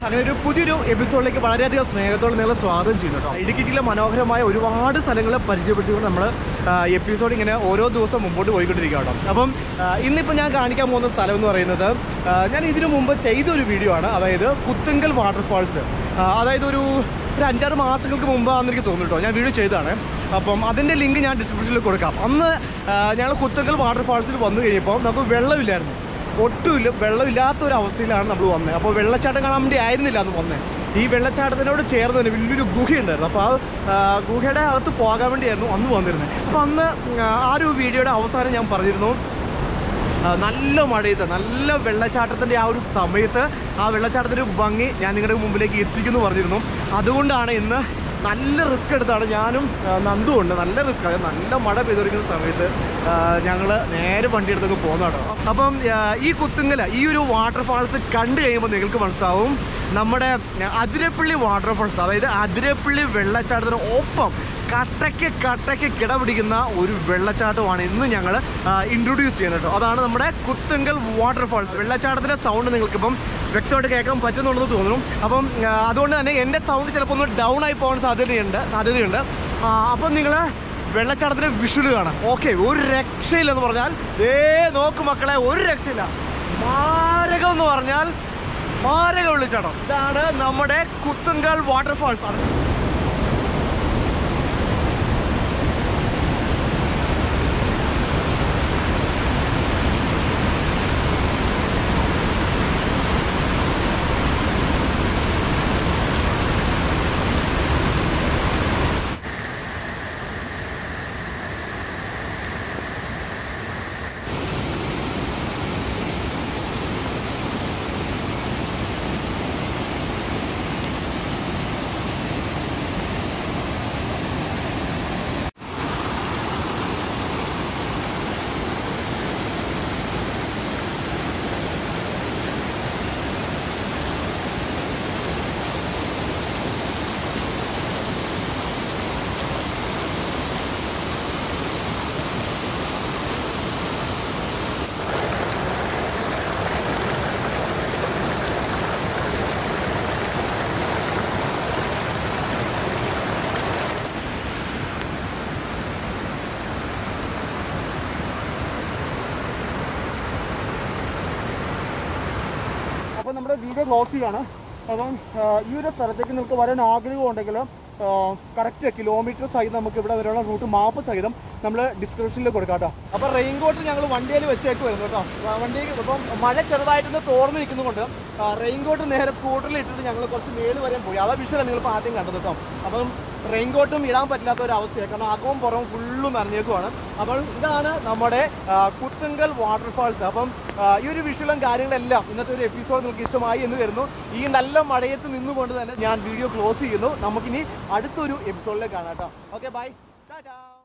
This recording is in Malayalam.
അങ്ങനെ ഒരു പുതിയൊരു എപ്പിസോഡിലേക്ക് വളരെയധികം സ്നേഹത്തോടെ നിങ്ങളെ സ്വാഗതം ചെയ്യുന്നു കേട്ടോ ഇടുക്കി ജില്ല മനോഹരമായ ഒരുപാട് സ്ഥലങ്ങളെ പരിചയപ്പെട്ടുകൊണ്ട് നമ്മൾ എപ്പിസോഡ് ഇങ്ങനെ ഓരോ ദിവസം മുമ്പോട്ട് പോയിക്കൊണ്ടിരിക്കുക കേട്ടോ അപ്പം ആ, ഇന്നിപ്പോൾ ഞാൻ കാണിക്കാൻ പോകുന്ന സ്ഥലം എന്ന് പറയുന്നത് ആ, ഞാൻ ഇതിനു മുമ്പ് ചെയ്ത ഒരു വീഡിയോ ആണ് അതായത് കുത്തുങ്കൽ വാട്ടർഫാൾസ് അതായത് ഒരു ഒരു അഞ്ചാറ് മാസങ്ങൾക്ക് മുമ്പാണെന്ന് എനിക്ക് തോന്നുന്നു കേട്ടോ ഞാൻ വീഡിയോ ചെയ്തതാണ് അപ്പം അതിൻ്റെ ലിങ്ക് ഞാൻ ഡിസ്ക്രിപ്ഷനിൽ കൊടുക്കാം അന്ന് ഞങ്ങൾ കുത്തുങ്കൽ വാട്ടർഫാൾസിൽ വന്നു കഴിഞ്ഞപ്പോൾ നമുക്ക് വെള്ളമില്ലായിരുന്നു ഒട്ടുമില്ല വെള്ളമില്ലാത്ത ഒരു അവസ്ഥയിലാണ് നമ്മൾ വന്നത് അപ്പോൾ വെള്ളച്ചാട്ടം കാണാൻ വേണ്ടി ആയിരുന്നില്ല അന്ന് വന്നത് ഈ വെള്ളച്ചാട്ടത്തിനോട് ചേർന്ന് തന്നെ വലിയൊരു ഗുഹയുണ്ടായിരുന്നു അപ്പോൾ ആ ആ, ഗുഹയുടെ അകത്ത് പോകാൻ വേണ്ടിയായിരുന്നു അന്ന് വന്നിരുന്നത് അപ്പോൾ അന്ന് ആ, ആ ഒരു വീഡിയോയുടെ അവസാനം ഞാൻ പറഞ്ഞിരുന്നു ആ, നല്ല മഴയത്ത് നല്ല വെള്ളച്ചാട്ടത്തിൻ്റെ ആ ഒരു സമയത്ത് ആ വെള്ളച്ചാട്ടത്തിൻ്റെ ഒരു ഭംഗി ഞാൻ നിങ്ങളുടെ മുമ്പിലേക്ക് എത്തിക്കുന്നു പറഞ്ഞിരുന്നു അതുകൊണ്ടാണ് ഇന്ന് നല്ല റിസ്ക് എടുത്താണ് ഞാനും ആ, നന്ദും ഉണ്ട് നല്ല റിസ്ക് അതായത് നല്ല മഴ പെയ്തൊരിക്കുന്ന സമയത്ത് ഞങ്ങൾ നേരെ വണ്ടി എടുത്തൊക്കെ പോകുന്നതാണ് അപ്പം ആ, ഈ കുത്തുങ്ങൽ ഈ ഒരു വാട്ടർഫാൾസ് കണ്ടു കഴിയുമ്പോൾ നിങ്ങൾക്ക് മനസ്സിലാവും നമ്മുടെ അതിരപ്പള്ളി വാട്ടർഫാൾസ് അതായത് അതിരപ്പള്ളി വെള്ളച്ചാട്ടത്തിന് ഒപ്പം കട്ടയ്ക്ക് കട്ടയ്ക്ക് കിടപിടിക്കുന്ന ഒരു വെള്ളച്ചാട്ടമാണ് ഇന്ന് ഞങ്ങൾ ഇൻട്രൊഡ്യൂസ് ചെയ്യുന്നത് കേട്ടോ അതാണ് നമ്മുടെ കുത്തുങ്കൽ വാട്ടർഫാൾസ് വെള്ളച്ചാട്ടത്തിൻ്റെ സൗണ്ട് നിങ്ങൾക്കിപ്പം വ്യക്തമായിട്ട് കേൾക്കാൻ പറ്റുന്നുണ്ടെന്ന് തോന്നുന്നു അപ്പം ആ, അതുകൊണ്ട് തന്നെ എൻ്റെ സൗണ്ട് ചിലപ്പോൾ ഒന്ന് ഡൗൺ ആയി പോകാൻ സാധ്യതയുണ്ട് സാധ്യതയുണ്ട് ആ, അപ്പം നിങ്ങൾ വെള്ളച്ചാട്ടത്തിൻ്റെ വിഷ്വൽ കാണാം ഓക്കെ ഒരു രക്ഷയില്ലെന്ന് പറഞ്ഞാൽ ഏ നോക്ക് മക്കളെ ഒരു രക്ഷയില്ല മാരകം എന്ന് പറഞ്ഞാൽ മാരക വെള്ളച്ചാട്ടം ഇതാണ് നമ്മുടെ കുത്തുങ്കൽ വാട്ടർഫാൾസ് അപ്പോൾ നമ്മുടെ വീഡിയോ ക്ലോസ് ചെയ്യാണ് അപ്പം ആ, ഈ ഒരു സ്ഥലത്തേക്ക് നിങ്ങൾക്ക് വരാൻ ആഗ്രഹം ഉണ്ടെങ്കിൽ കറക്റ്റ് കിലോമീറ്റർ സഹിതം നമുക്ക് ഇവിടെ വരെയുള്ള റൂട്ട് മാപ്പ് സഹിതം നമ്മൾ ഡിസ്ക്രിപ്ഷനിൽ കൊടുക്കാം കേട്ടോ അപ്പോൾ റെയിൻ കോട്ട് ഞങ്ങൾ വണ്ടിയിൽ വെച്ചേക്ക് വരുന്നു കേട്ടോ വണ്ടി ഇപ്പം മഴ ചെറുതായിട്ടൊന്ന് തോർന്ന് നിൽക്കുന്നുകൊണ്ട് റെയിൻ കോട്ട് നേരെ സ്കൂട്ടറിൽ ഇട്ടിട്ട് ഞങ്ങൾ കുറച്ച് മേല് വരെയും പോയി അതാ വിഷയം നിങ്ങളിപ്പോൾ ആദ്യം കണ്ടത് കേട്ടോ അപ്പം റെയിൻ കോട്ടും ഇടാൻ പറ്റാത്ത ഒരു അവസ്ഥയാണ് കാരണം അകവും പുറവും ഫുള്ളും നനഞ്ഞേക്കുവാണ് അപ്പോൾ ഇതാണ് നമ്മുടെ ആ, കുത്തുങ്കൽ വാട്ടർഫാൾസ് അപ്പം ആ, ഈ ഒരു വിഷ്വലും കാര്യങ്ങളെല്ലാം ഇന്നത്തെ ഒരു എപ്പിസോഡ് നിങ്ങൾക്ക് ഇഷ്ടമായി എന്ന് വരുന്നു ഈ നല്ല മഴയത്ത് നിന്നുകൊണ്ട് തന്നെ ഞാൻ വീഡിയോ ക്ലോസ് ചെയ്യുന്നു നമുക്കിനി അടുത്തൊരു എപ്പിസോഡിലേക്ക് കാണാം കേട്ടോ ഓക്കെ ബൈ ടാറ്റാ